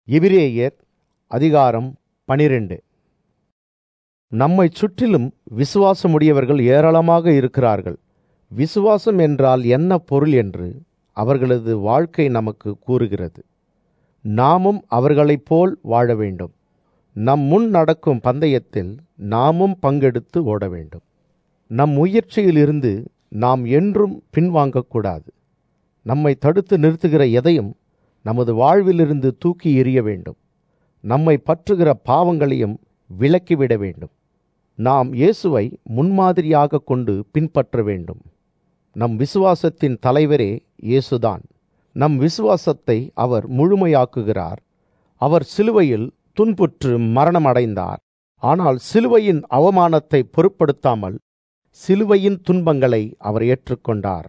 எபிரேயர் அதிகாரம் பனிரெண்டு நம்மைச் சுற்றிலும் விசுவாசமுடையவர்கள் ஏராளமாக இருக்கிறார்கள் விசுவாசம் என்றால் என்ன பொருள் என்று அவர்களது வாழ்க்கை நமக்கு கூறுகிறது நாமும் அவர்களைப் போல் வாழ வேண்டும் நம் முன் நடக்கும் பந்தயத்தில் நாமும் பங்கெடுத்து ஓட வேண்டும் நம் முயற்சியிலிருந்து நாம் என்றும் பின்வாங்கக்கூடாது நம்மை தடுத்து நிறுத்துகிற எதையும் நமது வாழ்விலிருந்து தூக்கி எறிய வேண்டும் நம்மை பற்றுகிற பாவங்களையும் விலக்கிவிட வேண்டும் நாம் இயேசுவை முன்மாதிரியாக கொண்டு பின்பற்ற வேண்டும் நம் விசுவாசத்தின் தலைவரே இயேசுதான் நம் விசுவாசத்தை அவர் முழுமையாக்குகிறார் அவர் சிலுவையில் துன்புற்று மரணமடைந்தார் ஆனால் சிலுவையின் அவமானத்தை பொருட்படுத்தாமல் சிலுவையின் துன்பங்களை அவர் ஏற்றுக்கொண்டார்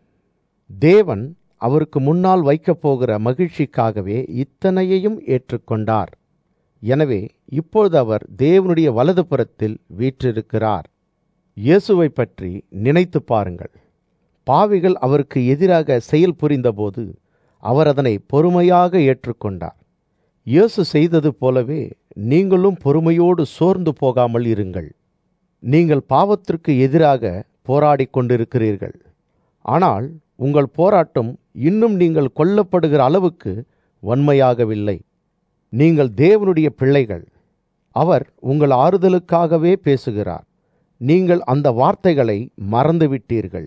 தேவன் அவருக்கு முன்னால் வைக்கப் போகிற மகிழ்ச்சிக்காகவே இத்தனையையும் ஏற்றுக்கொண்டார் எனவே இப்பொழுது அவர் தேவனுடைய வலதுபுறத்தில் வீற்றிருக்கிறார் இயேசுவை பற்றி நினைத்து பாருங்கள் பாவிகள் அவருக்கு எதிராக செயல் புரிந்தபோது அவர் அதனை பொறுமையாக ஏற்றுக்கொண்டார் இயேசு செய்தது போலவே நீங்களும் பொறுமையோடு சோர்ந்து போகாமல் இருங்கள் நீங்கள் பாவத்திற்கு எதிராக போராடிக் கொண்டிருக்கிறீர்கள் ஆனால் உங்கள் போராட்டம் இன்னும் நீங்கள் கொல்லப்படுகிற அளவுக்கு வன்மையாகவில்லை நீங்கள் தேவனுடைய பிள்ளைகள் அவர் உங்கள் ஆறுதலுக்காகவே பேசுகிறார் நீங்கள் அந்த வார்த்தைகளை மறந்துவிட்டீர்கள்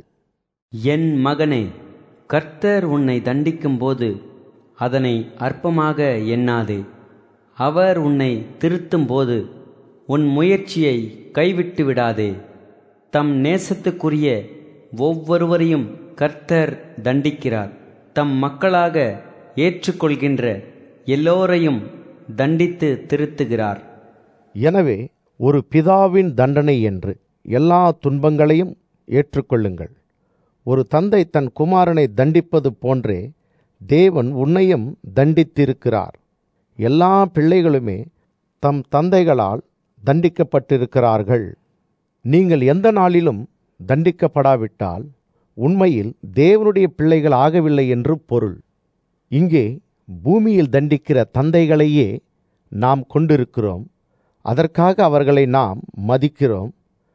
என் மகனே கர்த்தர் உன்னை தண்டிக்கும்போது அதனை அற்பமாக எண்ணாதே அவர் உன்னை திருத்தும்போது உன் முயற்சியை கைவிட்டு விடாதே தம் நேசத்துக்குரிய ஒவ்வொருவரையும் கர்த்தர் தண்டிக்கிறார் தம் மக்களாக ஏற்றுக்கொள்கின்ற எல்லோரையும் தண்டித்து திருத்துகிறார் எனவே ஒரு பிதாவின் தண்டனை என்று எல்லா துன்பங்களையும் ஏற்றுக்கொள்ளுங்கள் ஒரு தந்தை தன் குமாரனை தண்டிப்பது போன்றே தேவன் உன்னையும் தண்டித்திருக்கிறார் எல்லா பிள்ளைகளுமே தம் தந்தைகளால் தண்டிக்கப்பட்டிருக்கிறார்கள் நீங்கள் எந்த நாளிலும் தண்டிக்கப்படாவிட்டால் உண்மையில் தேவனுடைய பிள்ளைகள் ஆகவில்லை என்று பொருள் இங்கே பூமியில் தண்டிக்கிற தந்தைகளையே நாம் கொண்டிருக்கிறோம் அதற்காக அவர்களை நாம் மதிக்கிறோம்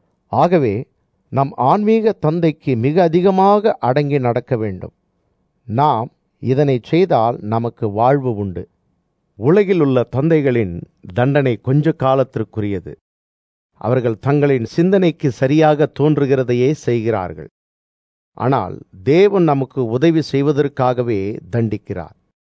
ஆகவே நம் ஆன்மீக தந்தைக்கு மிக அதிகமாக அடங்கி நடக்க வேண்டும் நாம் இதனை செய்தால் நமக்கு வாழ்வு உண்டு உலகில் உள்ள தந்தைகளின் தண்டனை கொஞ்ச காலத்திற்குரியது அவர்கள் தங்களின் சிந்தனைக்கு சரியாக தோன்றுகிறதையே செய்கிறார்கள் ஆனால் தேவன் நமக்கு உதவி செய்வதற்காகவே தண்டிக்கிறார்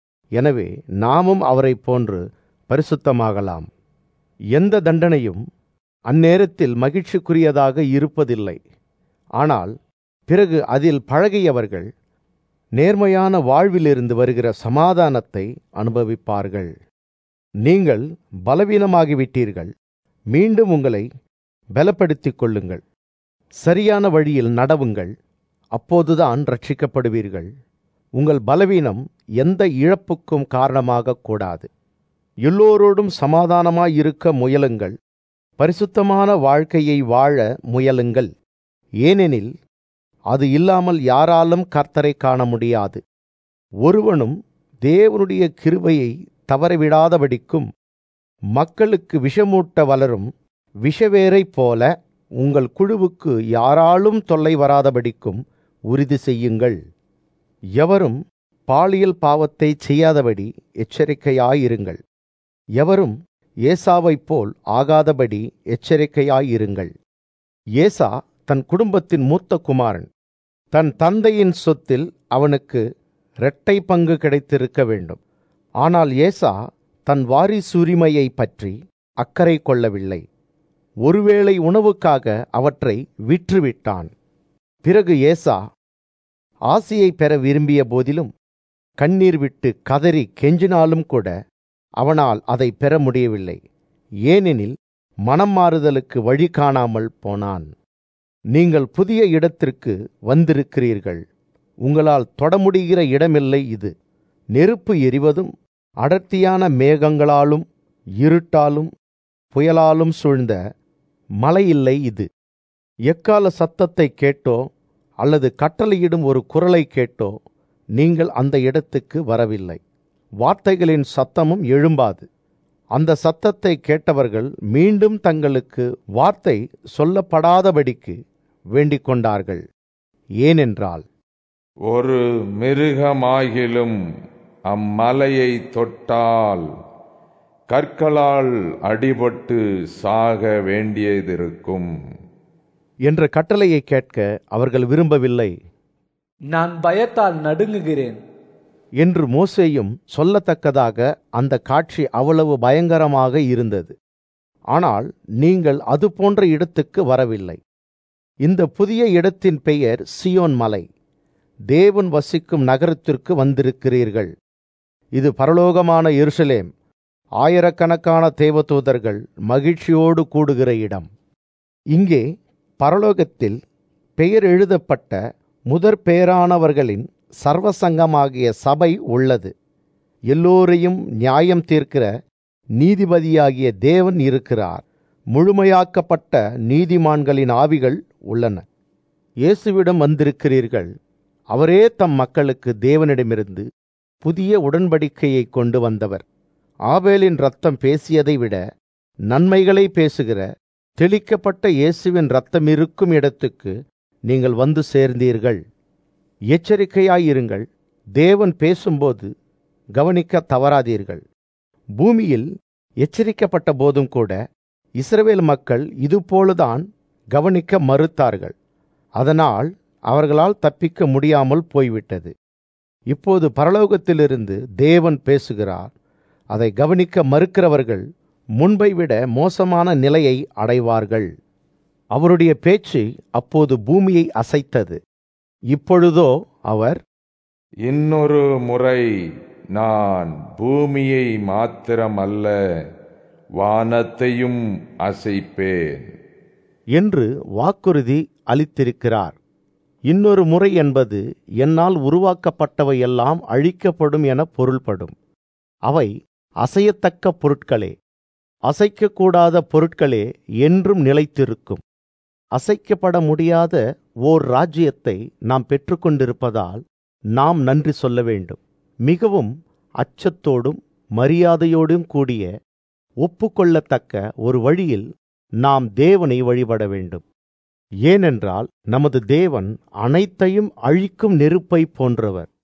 எனவே நாமும் அவரைப் போன்று பரிசுத்தமாகலாம் எந்த தண்டனையும் அந்நேரத்தில் மகிழ்ச்சிக்குரியதாக இருப்பதில்லை ஆனால் பிறகு அதில் பழகியவர்கள் நேர்மையான வாழ்விலிருந்து வருகிற சமாதானத்தை அனுபவிப்பார்கள் நீங்கள் பலவீனமாகிவிட்டீர்கள் மீண்டும் உங்களை பலப்படுத்திக் கொள்ளுங்கள் சரியான வழியில் நடவுங்கள் அப்போதுதான் ரட்சிக்கப்படுவீர்கள் உங்கள் பலவீனம் எந்த இழப்புக்கும் காரணமாகக் கூடாது எல்லோரோடும் சமாதானமாய் இருக்க முயலுங்கள் பரிசுத்தமான வாழ்க்கையை வாழ முயலுங்கள் ஏனெனில் அது இல்லாமல் யாராலும் கர்த்தரை காண முடியாது ஒருவனும் தேவனுடைய கிருபையை தவறவிடாதபடிக்கும் மக்களுக்கு விஷமூட்ட வளரும் விஷவேரைப் போல உங்கள் குழுவுக்கு யாராலும் தொல்லை வராதபடிக்கும் உறுதி செய்யுங்கள் எவரும் பாலியல் பாவத்தை செய்யாதபடி எச்சரிக்கையாயிருங்கள் எவரும் ஏசாவைப் போல் ஆகாதபடி எச்சரிக்கையாயிருங்கள் ஏசா தன் குடும்பத்தின் மூத்த குமாரன் தன் தந்தையின் சொத்தில் அவனுக்கு இரட்டை பங்கு கிடைத்திருக்க வேண்டும் ஆனால் ஏசா தன் வாரிசுரிமையை பற்றி அக்கறை கொள்ளவில்லை ஒருவேளை உணவுக்காக அவற்றை விற்றுவிட்டான் பிறகு ஏசா ஆசியை பெற விரும்பிய போதிலும் கண்ணீர் விட்டு கதறி கெஞ்சினாலும் கூட அவனால் அதை பெற முடியவில்லை ஏனெனில் மனம் மாறுதலுக்கு வழி காணாமல் போனான் நீங்கள் புதிய இடத்திற்கு வந்திருக்கிறீர்கள் உங்களால் தொட முடிகிற இடமில்லை இது நெருப்பு எரிவதும் அடர்த்தியான மேகங்களாலும் இருட்டாலும் புயலாலும் சூழ்ந்த மலை இல்லை இது எக்கால சத்தத்தை கேட்டோ அல்லது கட்டளையிடும் ஒரு குரலை கேட்டோ நீங்கள் அந்த இடத்துக்கு வரவில்லை வார்த்தைகளின் சத்தமும் எழும்பாது அந்த சத்தத்தை கேட்டவர்கள் மீண்டும் தங்களுக்கு வார்த்தை சொல்லப்படாதபடிக்கு வேண்டிக் கொண்டார்கள் ஏனென்றால் ஒரு மிருகமாகிலும் அம்மலையை தொட்டால் கற்களால் அடிபட்டு சாக வேண்டியதிருக்கும் என்ற கட்டளையை கேட்க அவர்கள் விரும்பவில்லை நான் பயத்தால் நடுங்குகிறேன் என்று மோசேயும் சொல்லத்தக்கதாக அந்த காட்சி அவ்வளவு பயங்கரமாக இருந்தது ஆனால் நீங்கள் அது போன்ற இடத்துக்கு வரவில்லை இந்த புதிய இடத்தின் பெயர் சியோன் மலை தேவன் வசிக்கும் நகரத்திற்கு வந்திருக்கிறீர்கள் இது பரலோகமான எருசலேம் ஆயிரக்கணக்கான தேவதூதர்கள் மகிழ்ச்சியோடு கூடுகிற இடம் இங்கே பரலோகத்தில் பெயர் எழுதப்பட்ட முதற் பேரானவர்களின் சர்வசங்கமாகிய சபை உள்ளது எல்லோரையும் நியாயம் தீர்க்கிற நீதிபதியாகிய தேவன் இருக்கிறார் முழுமையாக்கப்பட்ட நீதிமான்களின் ஆவிகள் உள்ளன இயேசுவிடம் வந்திருக்கிறீர்கள் அவரே தம் மக்களுக்கு தேவனிடமிருந்து புதிய உடன்படிக்கையை கொண்டு வந்தவர் ஆபேலின் ரத்தம் பேசியதை விட நன்மைகளை பேசுகிற தெளிக்கப்பட்ட இயேசுவின் ரத்தம் இருக்கும் இடத்துக்கு நீங்கள் வந்து சேர்ந்தீர்கள் எச்சரிக்கையாயிருங்கள் தேவன் பேசும்போது கவனிக்க தவறாதீர்கள் பூமியில் எச்சரிக்கப்பட்ட போதும் கூட இஸ்ரவேல் மக்கள் இதுபோலதான் கவனிக்க மறுத்தார்கள் அதனால் அவர்களால் தப்பிக்க முடியாமல் போய்விட்டது இப்போது பரலோகத்திலிருந்து தேவன் பேசுகிறார் அதை கவனிக்க மறுக்கிறவர்கள் முன்பை விட மோசமான நிலையை அடைவார்கள் அவருடைய பேச்சு அப்போது பூமியை அசைத்தது இப்பொழுதோ அவர் இன்னொரு முறை நான் பூமியை மாத்திரமல்ல வானத்தையும் அசைப்பேன் என்று வாக்குறுதி அளித்திருக்கிறார் இன்னொரு முறை என்பது என்னால் உருவாக்கப்பட்டவையெல்லாம் அழிக்கப்படும் என பொருள்படும் அவை அசையத்தக்க பொருட்களே அசைக்கக்கூடாத பொருட்களே என்றும் நிலைத்திருக்கும் அசைக்கப்பட முடியாத ஓர் ராஜ்யத்தை நாம் பெற்றுக்கொண்டிருப்பதால் நாம் நன்றி சொல்ல வேண்டும் மிகவும் அச்சத்தோடும் மரியாதையோடும் கூடிய ஒப்புக்கொள்ளத்தக்க ஒரு வழியில் நாம் தேவனை வழிபட வேண்டும் ஏனென்றால் நமது தேவன் அனைத்தையும் அழிக்கும் நெருப்பை போன்றவர்